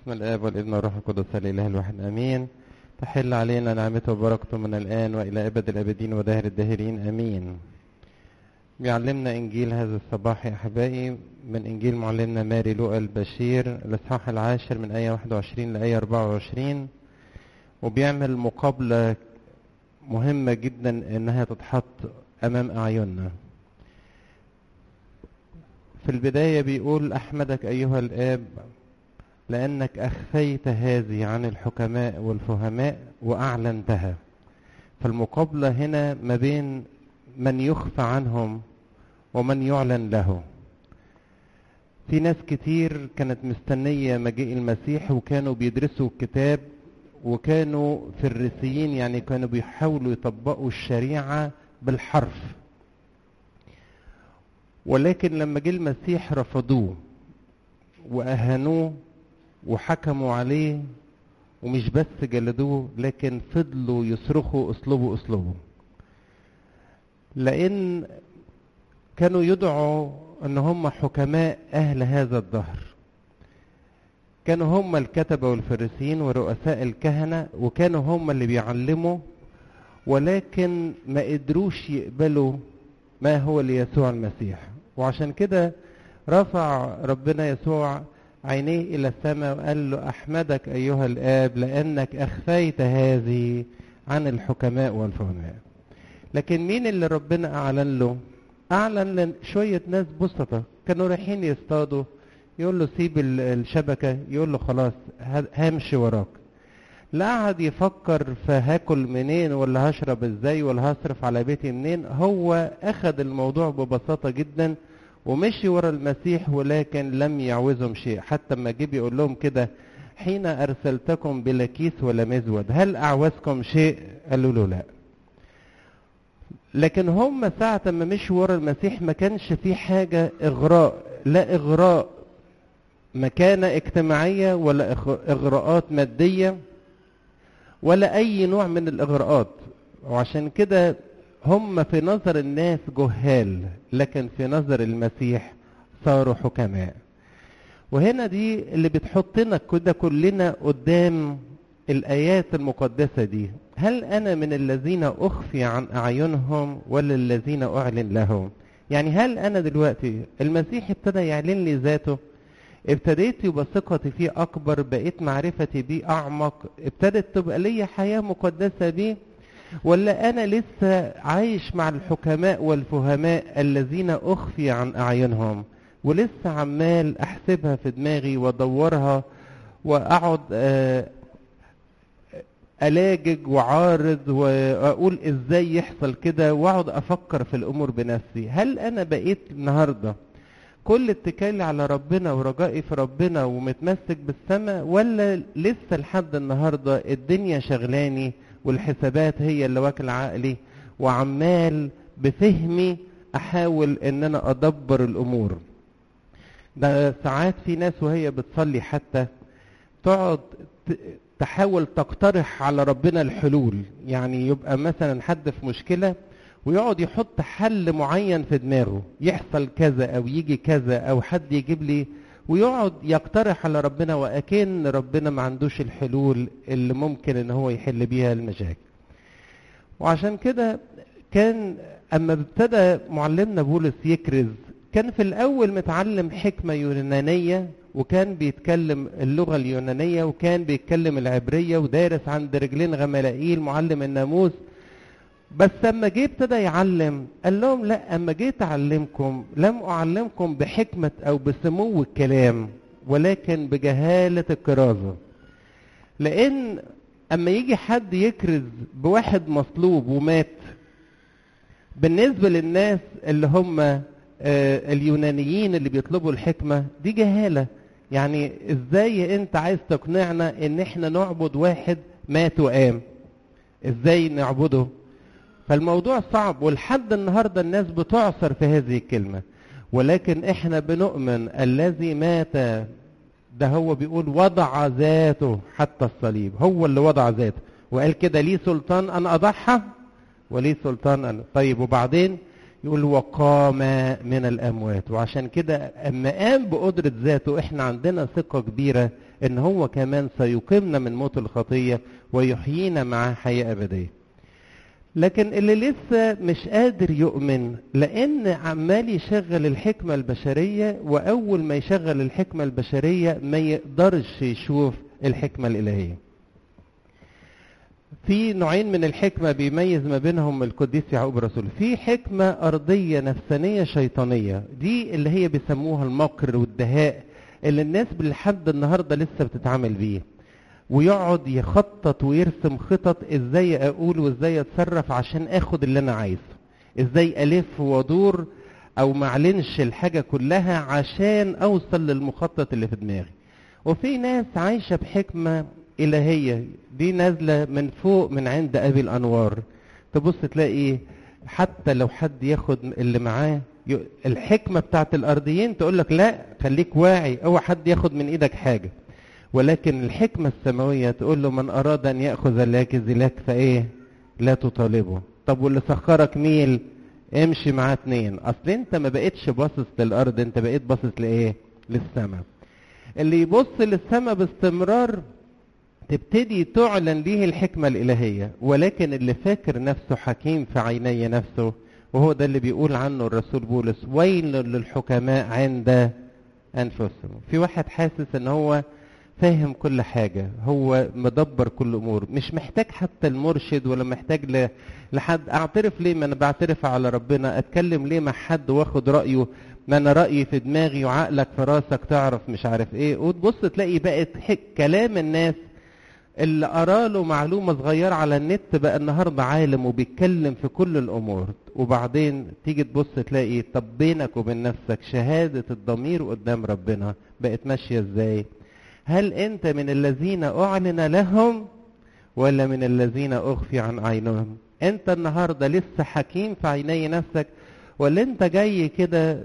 باسم الآب والابن والروح القدس الإله الواحد آمين تحل علينا نعمته وبركته من الآن وإلى أبد الآبدين ودهر الداهرين آمين بيعلمنا إنجيل هذا الصباح يا أحبائي من إنجيل معلمنا ماري لوقا البشير الإصحاح العاشر من آية 21 لآية 24 وبيعمل مقابلة مهمة جدا إنها تتحط أمام أعيننا في البداية بيقول أحمدك أيها الآب لأنك أخفيت هذه عن الحكماء والفهماء وأعلنتها فالمقابلة هنا ما بين من يخفى عنهم ومن يعلن له في ناس كتير كانت مستنية مجيء المسيح وكانوا بيدرسوا الكتاب وكانوا فريسيين يعني كانوا بيحاولوا يطبقوا الشريعة بالحرف ولكن لما جه المسيح رفضوه وأهانوه وحكموا عليه ومش بس جلدوه لكن فضلوا يصرخوا اصلبوا اصلبوا لان كانوا يدعوا ان هم حكماء اهل هذا الدهر كانوا هم الكتبة والفريسيين ورؤساء الكهنة وكانوا هم اللي بيعلموا ولكن ما قدروش يقبلوا ما هو ليسوع المسيح وعشان كده رفع ربنا يسوع عينيه إلى السماء وقال له أحمدك أيها الآب لأنك أخفيت هذه عن الحكماء والفهماء لكن مين اللي ربنا أعلن له أعلن لشوية ناس بسطة كانوا رايحين يصطادوا يقول له سيب الشبكة يقول له خلاص همشي وراك لا قعد يفكر في هاكل منين ولا هشرب ازاي ولا هصرف على بيتي منين هو اخذ الموضوع ببساطة جدا ومشي ورا المسيح ولكن لم يعوزهم شيء حتى ما جه بيقول لهم كده حين ارسلتكم بلا كيس ولا مزود هل اعوزكم شيء قالوا له لا لكن هم ساعة ما مشوا ورا المسيح ما كانش في حاجة اغراء لا اغراء مكانة اجتماعية ولا اغراءات مادية ولا اي نوع من الاغراءات وعشان كده هم في نظر الناس جهال لكن في نظر المسيح صاروا حكماء وهنا دي اللي بتحطنا كده كلنا قدام الآيات المقدسة دي هل أنا من الذين أخفي عن أعينهم ولا الذين أعلن لهم يعني هل أنا دلوقتي المسيح ابتدى يعلن لي ذاته ابتديت يبقى ثقتي فيه أكبر بقيت معرفتي بيه أعمق ابتدت تبقى لي حياة مقدسة بيه ولا أنا لسه عايش مع الحكماء والفهماء الذين أخفي عن أعينهم ولسه عمال أحسبها في دماغي وأدورها وأقعد ألاجج وعارض وأقول إزاي يحصل كده وأقعد أفكر في الأمور بنفسي هل أنا بقيت النهاردة كل اتكالي على ربنا ورجائي في ربنا ومتمسك بالسماء ولا لسه لحد النهاردة الدنيا شغلاني والحسابات هي اللي واكل عقلي وعمال بفهمي احاول ان انا ادبر الامور ده ساعات في ناس وهي بتصلي حتى تقعد تحاول تقترح على ربنا الحلول يعني يبقى مثلا حد في مشكله ويقعد يحط حل معين في دماغه يحصل كذا او يجي كذا او حد يجيب لي ويقعد يقترح على ربنا واكن ربنا ما عندوش الحلول اللي ممكن ان هو يحل بيها المشاكل وعشان كده كان اما ابتدى معلمنا بولس يكرز كان في الاول متعلم حكمه يونانيه وكان بيتكلم اللغه اليونانيه وكان بيتكلم العبريه ودارس عند رجلين غملائيل معلم الناموس بس اما جه ابتدى يعلم قال لهم لا اما جيت اعلمكم لم اعلمكم بحكمه او بسمو الكلام ولكن بجهاله الكرازه لان اما يجي حد يكرز بواحد مصلوب ومات بالنسبه للناس اللي هم آه اليونانيين اللي بيطلبوا الحكمه دي جهاله يعني ازاي انت عايز تقنعنا ان احنا نعبد واحد مات وقام ازاي نعبده فالموضوع صعب ولحد النهاردة الناس بتعصر في هذه الكلمة ولكن احنا بنؤمن الذي مات ده هو بيقول وضع ذاته حتى الصليب هو اللي وضع ذاته وقال كده لي سلطان ان اضحى ولي سلطان ان طيب وبعدين يقول وقام من الاموات وعشان كده اما قام بقدرة ذاته احنا عندنا ثقة كبيرة ان هو كمان سيقيمنا من موت الخطيه ويحيينا معاه حياه ابديه لكن اللي لسه مش قادر يؤمن لان عمال يشغل الحكمه البشريه واول ما يشغل الحكمه البشريه ما يقدرش يشوف الحكمه الالهيه في نوعين من الحكمة بيميز ما بينهم القديس يعقوب الرسول في حكمة أرضية نفسانية شيطانية دي اللي هي بيسموها المكر والدهاء اللي الناس لحد النهاردة لسه بتتعامل بيه ويقعد يخطط ويرسم خطط ازاي اقول وازاي اتصرف عشان اخد اللي انا عايزه ازاي الف وادور او معلنش الحاجة كلها عشان اوصل للمخطط اللي في دماغي وفي ناس عايشة بحكمة إلهية دي نازلة من فوق من عند أبي الأنوار تبص تلاقي حتى لو حد ياخد اللي معاه الحكمة بتاعت الأرضيين تقول لك لا خليك واعي أو حد ياخد من إيدك حاجة ولكن الحكمة السماوية تقول له من أراد أن يأخذ لك زلاك فإيه لا تطالبه طب واللي سخرك ميل امشي معاه اتنين أصل أنت ما بقتش باصص للأرض أنت بقيت باصص لإيه للسماء اللي يبص للسماء باستمرار تبتدي تعلن ليه الحكمة الإلهية ولكن اللي فاكر نفسه حكيم في عيني نفسه وهو ده اللي بيقول عنه الرسول بولس ويل للحكماء عند أنفسهم في واحد حاسس ان هو فاهم كل حاجة هو مدبر كل أمور مش محتاج حتى المرشد ولا محتاج ل... لحد أعترف ليه ما أنا بعترف على ربنا أتكلم ليه مع حد واخد رأيه ما أنا رأيي في دماغي وعقلك في راسك تعرف مش عارف إيه وتبص تلاقي بقت حك... كلام الناس اللي قراله معلومة صغيرة على النت بقى النهاردة عالم وبيتكلم في كل الأمور وبعدين تيجي تبص تلاقي طب بينك وبين نفسك شهادة الضمير قدام ربنا بقت ماشية ازاي هل انت من الذين اعلن لهم ولا من الذين اخفي عن عينهم انت النهاردة لسه حكيم في عيني نفسك ولا انت جاي كده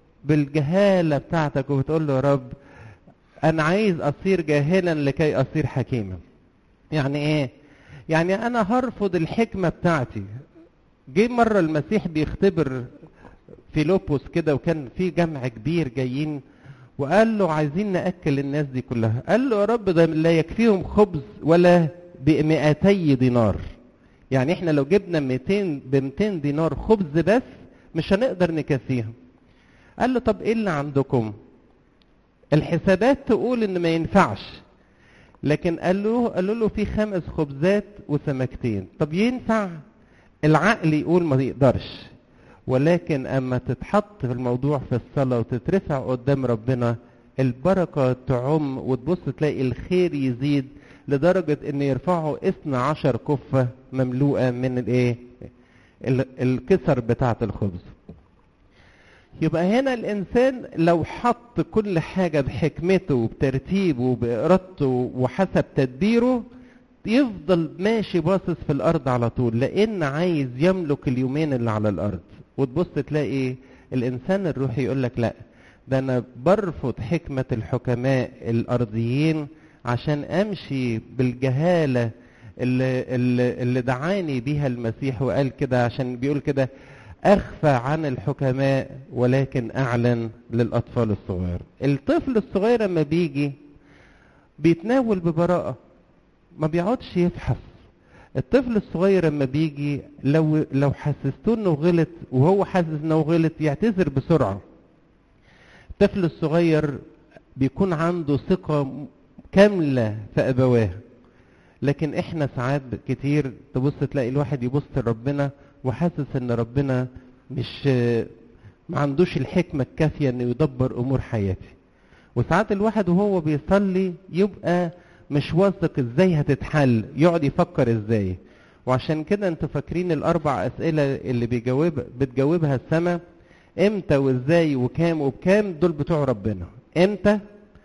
بالجهالة بتاعتك وبتقول له يا رب انا عايز اصير جاهلا لكي اصير حكيما يعني ايه يعني انا هرفض الحكمة بتاعتي جه مرة المسيح بيختبر فيلوبوس كده وكان في جمع كبير جايين وقال له عايزين نأكل الناس دي كلها قال له يا رب ده لا يكفيهم خبز ولا بمئتي دينار يعني احنا لو جبنا 200 ب 200 دينار خبز بس مش هنقدر نكفيهم قال له طب ايه اللي عندكم الحسابات تقول ان ما ينفعش لكن قال له قالوا له في خمس خبزات وسمكتين طب ينفع العقل يقول ما يقدرش ولكن اما تتحط في الموضوع في الصلاه وتترفع قدام ربنا البركه تعم وتبص تلاقي الخير يزيد لدرجه ان يرفعوا اثنى عشر كفه مملوءه من الايه الكسر بتاعه الخبز يبقى هنا الانسان لو حط كل حاجة بحكمته وبترتيبه وبإرادته وحسب تدبيره يفضل ماشي باصص في الارض على طول لان عايز يملك اليومين اللي على الارض وتبص تلاقي الانسان الروحي يقول لك لا ده انا برفض حكمة الحكماء الارضيين عشان امشي بالجهالة اللي, اللي, اللي دعاني بيها المسيح وقال كده عشان بيقول كده أخفى عن الحكماء ولكن أعلن للأطفال الصغير الطفل الصغير لما بيجي بيتناول ببراءة ما بيقعدش يفحص الطفل الصغير لما بيجي لو لو حسستوه انه غلط وهو حاسس انه غلط يعتذر بسرعه الطفل الصغير بيكون عنده ثقه كامله في ابواه لكن احنا ساعات كتير تبص تلاقي الواحد يبص لربنا وحاسس ان ربنا مش ما عندوش الحكمة الكافية انه يدبر امور حياتي وساعات الواحد وهو بيصلي يبقى مش واثق ازاي هتتحل يقعد يفكر ازاي وعشان كده انتوا فاكرين الاربع اسئلة اللي بيجاوب بتجاوبها السماء امتى وازاي وكام وبكام دول بتوع ربنا امتى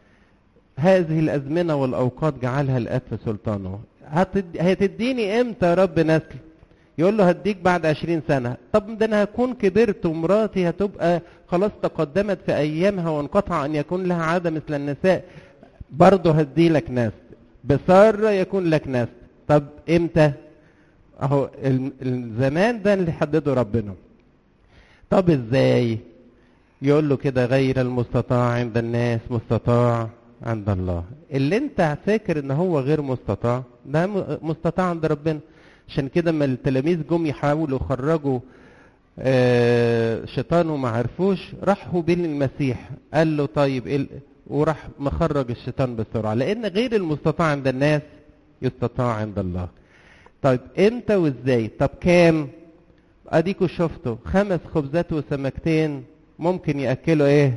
هذه الازمنة والاوقات جعلها الاب في سلطانه هتديني امتى يا رب نسل يقول له هديك بعد عشرين سنة طب ده أنا هكون كبرت ومراتي هتبقى خلاص تقدمت في أيامها وانقطع أن يكون لها عادة مثل النساء برضه هدي لك ناس بسارة يكون لك ناس طب إمتى أهو الزمان ده اللي حدده ربنا طب إزاي يقول له كده غير المستطاع عند الناس مستطاع عند الله اللي انت فاكر ان هو غير مستطاع ده م- مستطاع عند ربنا عشان كده ما التلاميذ جم يحاولوا يخرجوا آه، شيطان وما عرفوش راحوا بين المسيح قال له طيب إيه ال- وراح مخرج الشيطان بسرعه لان غير المستطاع عند الناس يستطاع عند الله طيب امتى وازاي طب كام اديكوا شفتوا خمس خبزات وسمكتين ممكن ياكلوا ايه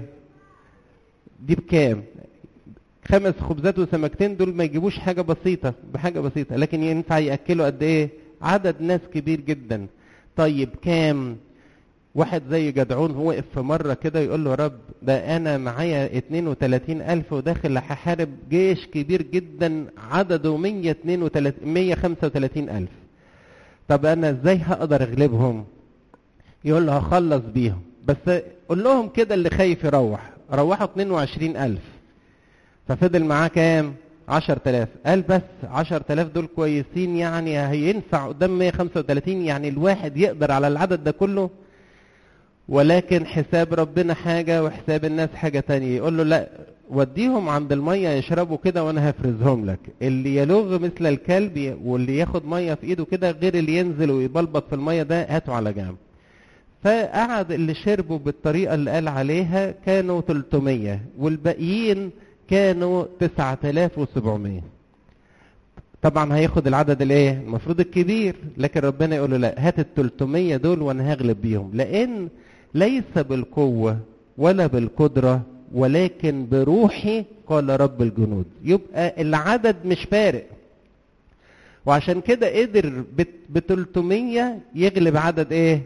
دي بكام خمس خبزات وسمكتين دول ما يجيبوش حاجه بسيطه بحاجه بسيطه لكن ينفع ياكلوا قد ايه عدد ناس كبير جدا طيب كام واحد زي جدعون هو وقف في مرة كده يقول له يا رب ده أنا معايا 32 ألف وداخل هحارب جيش كبير جدا عدده 132 135 ألف طب أنا إزاي هقدر أغلبهم يقول له هخلص بيهم بس قول لهم كده اللي خايف يروح روحوا 22 ألف ففضل معاه كام 10000 قال بس 10000 دول كويسين يعني هينفع قدام 135 يعني الواحد يقدر على العدد ده كله ولكن حساب ربنا حاجة وحساب الناس حاجة تانية يقول له لا وديهم عند المية يشربوا كده وانا هفرزهم لك اللي يلغ مثل الكلب واللي ياخد مية في ايده كده غير اللي ينزل ويبلبط في المية ده هاته على جنب فقعد اللي شربوا بالطريقة اللي قال عليها كانوا 300 والباقيين كانوا 9700 طبعا هياخد العدد الايه المفروض الكبير لكن ربنا يقول له لا هات ال 300 دول وانا هغلب بيهم لان ليس بالقوة ولا بالقدرة ولكن بروحي قال رب الجنود يبقى العدد مش فارق وعشان كده قدر ب 300 يغلب عدد ايه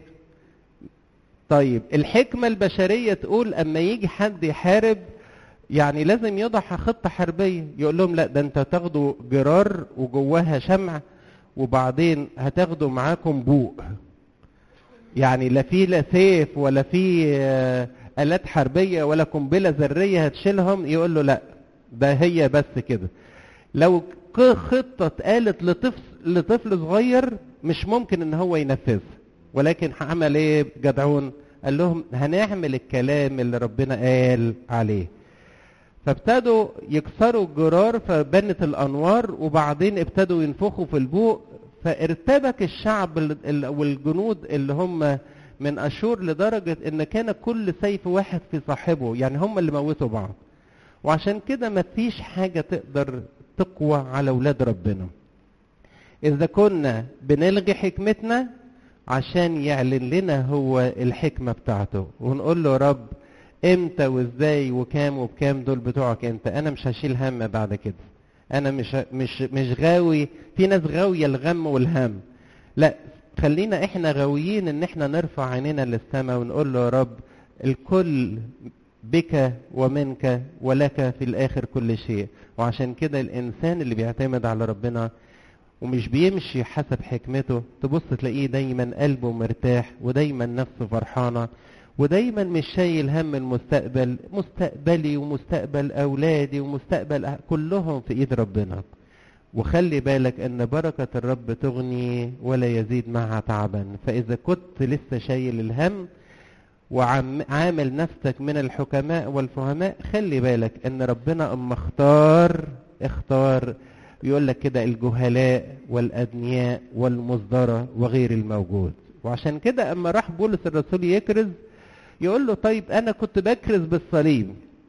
طيب الحكمة البشرية تقول اما يجي حد يحارب يعني لازم يضع خطة حربية يقول لهم لا ده انت تاخدوا جرار وجواها شمع وبعدين هتاخدوا معاكم بوق يعني لا في لا سيف ولا في آه، آلات حربية ولا قنبلة ذرية هتشيلهم يقول له لا ده هي بس كده لو ك- خطة اتقالت لطفل لطفل صغير مش ممكن ان هو ينفذها ولكن عمل ايه جدعون قال لهم هنعمل الكلام اللي ربنا قال عليه فابتدوا يكسروا الجرار فبنت الانوار وبعدين ابتدوا ينفخوا في البوق فارتبك الشعب ال- ال- والجنود اللي هم من اشور لدرجه ان كان كل سيف واحد في صاحبه يعني هم اللي موتوا بعض وعشان كده ما فيش حاجه تقدر تقوى على اولاد ربنا اذا كنا بنلغي حكمتنا عشان يعلن لنا هو الحكمه بتاعته ونقول له يا رب امتى وازاي وكام وبكام دول بتوعك انت انا مش هشيل هم بعد كده انا مش مش مش غاوي في ناس غاويه الغم والهم لا خلينا احنا غاويين ان احنا نرفع عينينا للسماء ونقول له يا رب الكل بك ومنك ولك في الاخر كل شيء وعشان كده الانسان اللي بيعتمد على ربنا ومش بيمشي حسب حكمته تبص تلاقيه دايما قلبه مرتاح ودايما نفسه فرحانه ودايما مش شايل هم المستقبل مستقبلي ومستقبل اولادي ومستقبل أه- كلهم في ايد ربنا وخلي بالك ان بركة الرب تغني ولا يزيد معها تعبا فاذا كنت لسه شايل الهم وعامل نفسك من الحكماء والفهماء خلي بالك ان ربنا اما اختار اختار يقول لك كده الجهلاء والادنياء والمصدرة وغير الموجود وعشان كده اما راح بولس الرسول يكرز يقول له طيب انا كنت بكرز بالصليب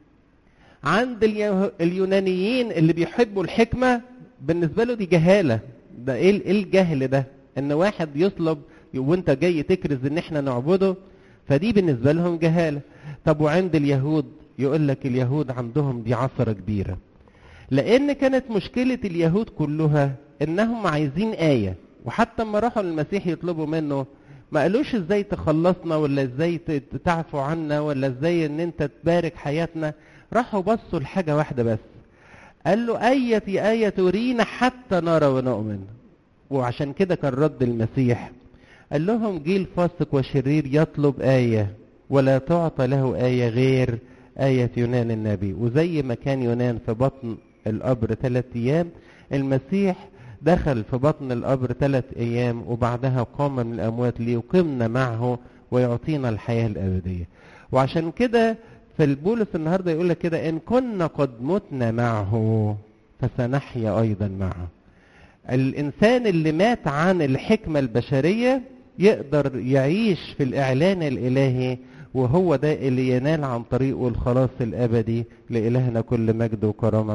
عند اليه- اليونانيين اللي بيحبوا الحكمة بالنسبة له دي جهالة ده ايه ال- إيه الجهل ده ان واحد يطلب وانت جاي تكرز ان احنا نعبده فدي بالنسبة لهم جهالة طب وعند اليهود يقول لك اليهود عندهم دي عثرة كبيرة لان كانت مشكلة اليهود كلها انهم عايزين آية وحتى لما راحوا للمسيح يطلبوا منه ما قالوش ازاي تخلصنا ولا ازاي ت- تعفو عنا ولا ازاي ان انت تبارك حياتنا راحوا بصوا لحاجة واحدة بس قال له أية آية ترينا حتى نرى ونؤمن وعشان كده كان رد المسيح قال لهم جيل فاسق وشرير يطلب آية ولا تعطى له آية غير آية يونان النبي وزي ما كان يونان في بطن القبر ثلاث أيام المسيح دخل في بطن القبر ثلاث أيام وبعدها قام من الأموات ليقيمنا معه ويعطينا الحياة الأبدية وعشان كده فالبولس النهارده يقول لك كده ان كنا قد متنا معه فسنحيا ايضا معه الانسان اللي مات عن الحكمه البشريه يقدر يعيش في الاعلان الالهي وهو ده اللي ينال عن طريقه الخلاص الابدي لالهنا كل مجد وكرامه